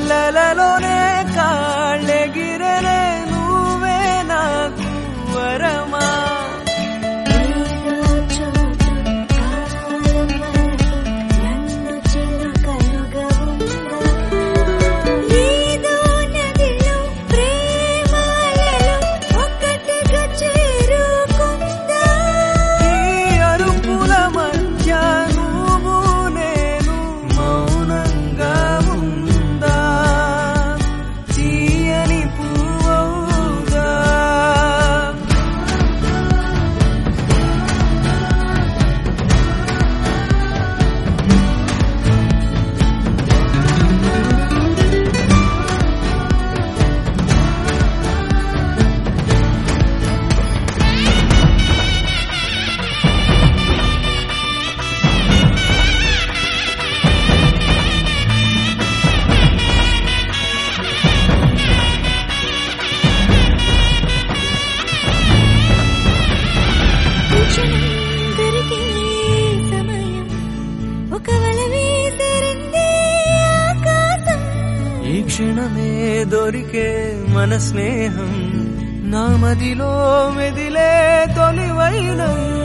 కలలలోనే కాళ్ళెగిరనే నువ్వే నాకు వరమా ఏదో చోటు కాలం వరకు నన్ను చిలుకలుగా ఉందా ఏదో నదిలో ప్రేమాలలో ఒకటిగా చేరుకుందా ఈ అరుపుల మధ్య నువ్వు నేను మౌనంగా ఉందా తీయని పువ్వుగా క్షణం దొరికే సమయం ఒక వల వేసరింది ఆకాశం ఈ క్షణమే దొరికే మన స్నేహం నా మదిలో మెదిలే తొలివైనం